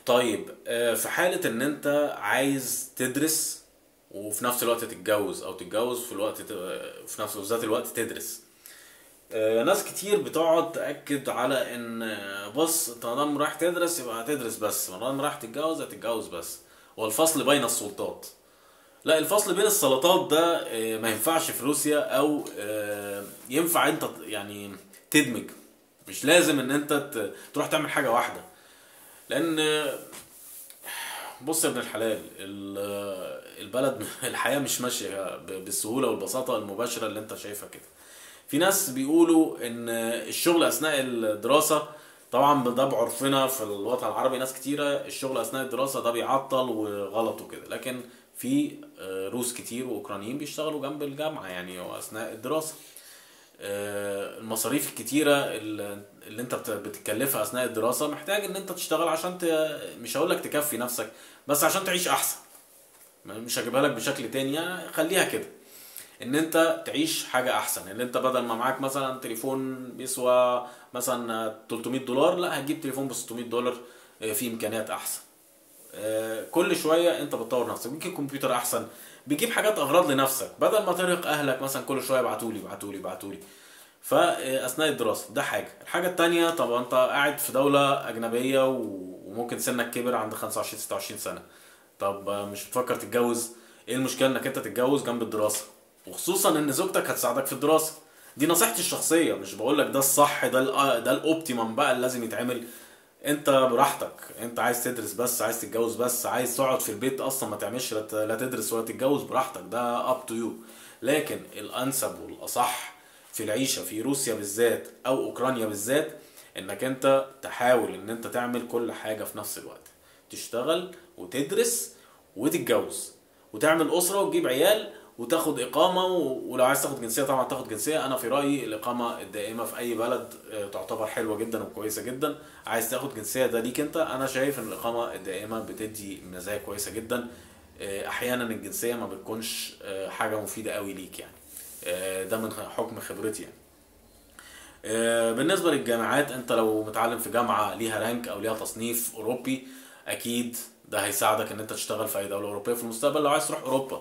طيب آه، في حالة ان انت عايز تدرس وفي نفس الوقت تتجوز او تتجوز في الوقت ت- في نفس ذات الوقت تدرس آه، ناس كتير بتقعد تأكد على ان آه، بص انت ما دام رايح تدرس يبقى هتدرس بس ما دام رايح تتجوز هتتجوز بس والفصل بين السلطات لا الفصل بين السلطات ده آه، ما ينفعش في روسيا او آه، ينفع انت ت- يعني تدمج مش لازم ان انت ت- تروح تعمل حاجة واحدة لان آه، بص يا ابن الحلال ال- البلد الحياة مش ماشية ب- بالسهولة والبساطة المباشرة اللي انت شايفها كده في ناس بيقولوا ان الشغل اثناء الدراسة طبعا ده بعرفنا في الوطن العربي ناس كتيرة الشغل اثناء الدراسة ده بيعطل وغلط وكده لكن في آه، روس كتير واوكرانيين بيشتغلوا جنب الجامعة يعني واثناء الدراسة آه، المصاريف الكتيرة اللي اللي انت بت- بتتكلفها اثناء الدراسة محتاج ان انت تشتغل عشان ت... مش هقول لك تكفي نفسك بس عشان تعيش احسن ما- مش هجيبها لك بشكل تاني يعني خليها كده ان انت تعيش حاجة احسن ان انت بدل ما معاك مثلا تليفون بيسوى مثلا 300 دولار لا هتجيب تليفون ب 600 دولار آه، فيه امكانيات احسن آه، كل شويه انت بتطور نفسك بتجيب كمبيوتر احسن بتجيب حاجات اغراض لنفسك بدل ما ترهق اهلك مثلا كل شويه ابعتولي ابعتولي ابعتولي فاثناء الدراسه ده حاجه الحاجه التانية طبعا انت قاعد في دوله اجنبيه و- وممكن سنك كبر عند 25 26 سنه طب آه، مش بتفكر تتجوز ايه المشكله انك انت تتجوز جنب الدراسه وخصوصا ان زوجتك هتساعدك في الدراسه دي نصيحتي الشخصيه مش بقول لك ده الصح ده ال- ده الاوبتيمم بقى اللي لازم يتعمل انت براحتك انت عايز تدرس بس عايز تتجوز بس عايز تقعد في البيت اصلا ما تعملش لا ت- لا تدرس ولا تتجوز براحتك ده اب تو يو لكن الانسب والاصح في العيشه في روسيا بالذات او اوكرانيا بالذات انك انت تحاول ان انت تعمل كل حاجه في نفس الوقت تشتغل وتدرس وتتجوز وتعمل اسره وتجيب عيال وتاخد اقامه و... ولو عايز تاخد جنسيه طبعا تاخد جنسيه انا في رايي الاقامه الدائمه في اي بلد آه، تعتبر حلوه جدا وكويسه جدا عايز تاخد جنسيه ده ليك انت انا شايف ان الاقامه الدائمه بتدي مزايا كويسه جدا آه، احيانا الجنسيه ما بتكونش آه، حاجه مفيده قوي ليك يعني آه، ده من حكم خبرتي يعني آه، بالنسبه للجامعات انت لو متعلم في جامعه ليها رانك او ليها تصنيف اوروبي اكيد ده هيساعدك ان انت تشتغل في اي دوله اوروبيه في المستقبل لو عايز تروح اوروبا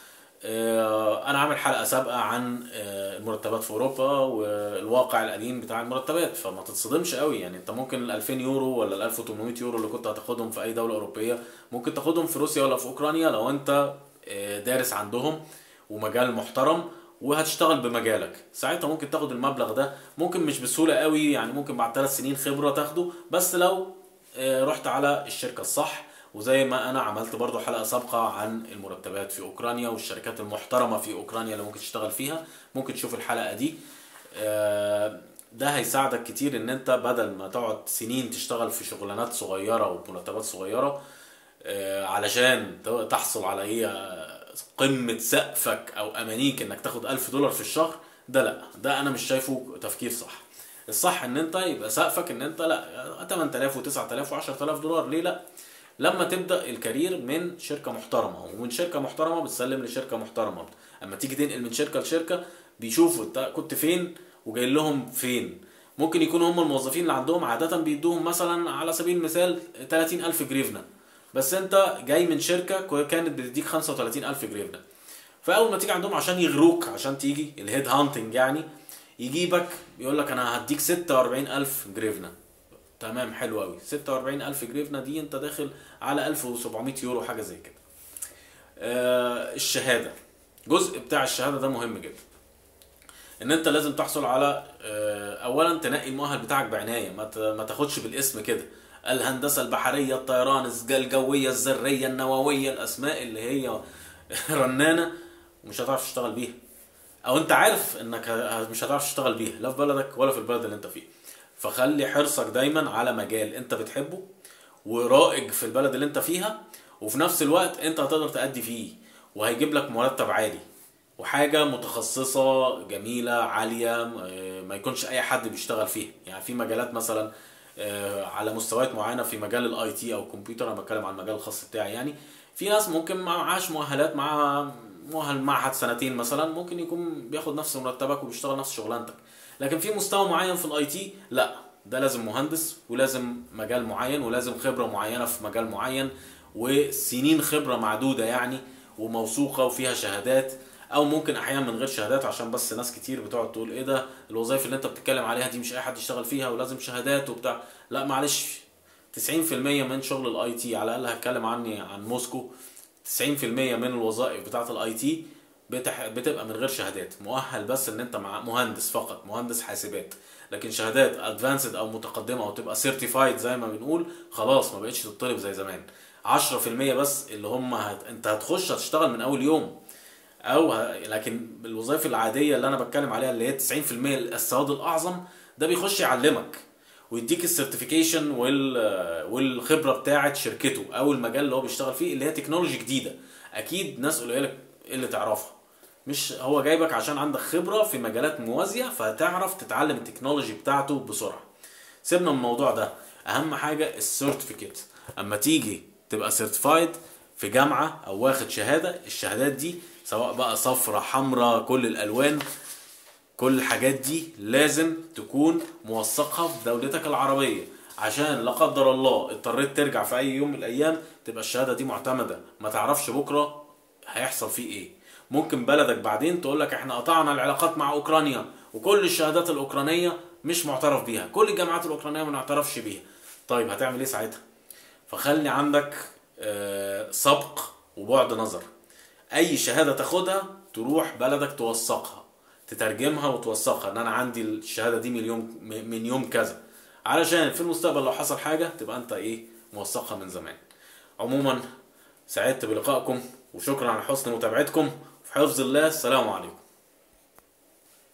آه، انا عامل حلقه سابقه عن آه، المرتبات في اوروبا والواقع القديم بتاع المرتبات فما تتصدمش قوي يعني انت ممكن ال 2000 يورو ولا ال 1800 يورو اللي كنت هتاخدهم في اي دوله اوروبيه ممكن تاخدهم في روسيا ولا في اوكرانيا لو انت آه، دارس عندهم ومجال محترم وهتشتغل بمجالك ساعتها ممكن تاخد المبلغ ده ممكن مش بسهوله قوي يعني ممكن بعد ثلاث سنين خبره تاخده بس لو آه، رحت على الشركه الصح وزي ما انا عملت برضو حلقه سابقه عن المرتبات في اوكرانيا والشركات المحترمه في اوكرانيا اللي ممكن تشتغل فيها ممكن تشوف الحلقه دي آه، ده هيساعدك كتير ان انت بدل ما تقعد سنين تشتغل في شغلانات صغيره ومرتبات صغيره آه، علشان ت- تحصل على ايه قمة سقفك او امانيك انك تاخد ألف دولار في الشهر ده لا ده انا مش شايفه تفكير صح الصح ان انت يبقى سقفك ان انت لا 8000 و9000 و10000 دولار ليه لا لما تبدا الكارير من شركه محترمه ومن شركه محترمه بتسلم لشركه محترمه اما تيجي تنقل من شركه لشركه بيشوفوا انت كنت فين وجاي لهم فين ممكن يكونوا هم الموظفين اللي عندهم عاده بيدوهم مثلا على سبيل المثال 30000 جريفنه بس انت جاي من شركه كو- كانت بتديك 35000 جريفنه فاول ما تيجي عندهم عشان يغروك عشان تيجي الهيد هانتنج يعني يجيبك يقول لك انا هديك 46000 جريفنه تمام حلو قوي 46000 جريفنه دي انت داخل على 1700 يورو حاجه زي كده آه الشهاده جزء بتاع الشهاده ده مهم جدا ان انت لازم تحصل على آه، اولا تنقي المؤهل بتاعك بعنايه ما ت- ما تاخدش بالاسم كده الهندسه البحريه الطيران الز- الجويه الذريه النوويه الاسماء اللي هي رنانه ومش هتعرف تشتغل بيها او انت عارف انك ه- مش هتعرف تشتغل بيها لا في بلدك ولا في البلد اللي انت فيه فخلي حرصك دايما على مجال انت بتحبه ورائج في البلد اللي انت فيها وفي نفس الوقت انت هتقدر تأدي فيه وهيجيب لك مرتب عالي وحاجة متخصصة جميلة عالية م- ما يكونش أي حد بيشتغل فيها يعني في مجالات مثلا آه، على مستويات معينة في مجال الاي تي أو الكمبيوتر أنا بتكلم عن المجال الخاص بتاعي يعني في ناس ممكن ما معهاش مؤهلات مع مؤهل معهد سنتين مثلا ممكن يكون بياخد نفس مرتبك وبيشتغل نفس شغلانتك لكن في مستوى معين في الاي تي لا ده لازم مهندس ولازم مجال معين ولازم خبره معينه في مجال معين وسنين خبره معدوده يعني وموثوقه وفيها شهادات او ممكن احيانا من غير شهادات عشان بس ناس كتير بتقعد تقول ايه ده الوظائف اللي انت بتتكلم عليها دي مش اي حد يشتغل فيها ولازم شهادات وبتاع لا معلش 90% من شغل الاي تي على الاقل هتكلم عني عن موسكو 90% من الوظائف بتاعه الاي تي بتبقى من غير شهادات مؤهل بس ان انت مع مهندس فقط مهندس حاسبات لكن شهادات ادفانسد او متقدمه او تبقى سيرتيفايد زي ما بنقول خلاص ما بقتش تطلب زي زمان 10% بس اللي هم هت... انت هتخش هتشتغل من اول يوم او ه... لكن الوظائف العاديه اللي انا بتكلم عليها اللي هي 90% السواد الاعظم ده بيخش يعلمك ويديك السيرتيفيكيشن وال والخبره بتاعه شركته او المجال اللي هو بيشتغل فيه اللي هي تكنولوجي جديده اكيد ناس قليله اللي تعرفها مش هو جايبك عشان عندك خبره في مجالات موازيه فهتعرف تتعلم التكنولوجي بتاعته بسرعه سيبنا من الموضوع ده اهم حاجه السيرتيفيكيت اما تيجي تبقى سيرتيفايد في جامعه او واخد شهاده الشهادات دي سواء بقى صفرة حمراء كل الالوان كل الحاجات دي لازم تكون موثقها في دولتك العربيه عشان لا قدر الله اضطريت ترجع في اي يوم من الايام تبقى الشهاده دي معتمده ما تعرفش بكره هيحصل فيه ايه ممكن بلدك بعدين تقول لك احنا قطعنا العلاقات مع اوكرانيا وكل الشهادات الاوكرانيه مش معترف بيها كل الجامعات الاوكرانيه ما نعترفش بيها طيب هتعمل ايه ساعتها فخلي عندك آه، سبق وبعد نظر اي شهاده تاخدها تروح بلدك توثقها تترجمها وتوثقها ان انا عندي الشهاده دي من يوم من يوم كذا علشان في المستقبل لو حصل حاجه تبقى انت ايه موثقها من زمان عموما سعدت بلقائكم وشكرا على حسن متابعتكم في حفظ الله السلام عليكم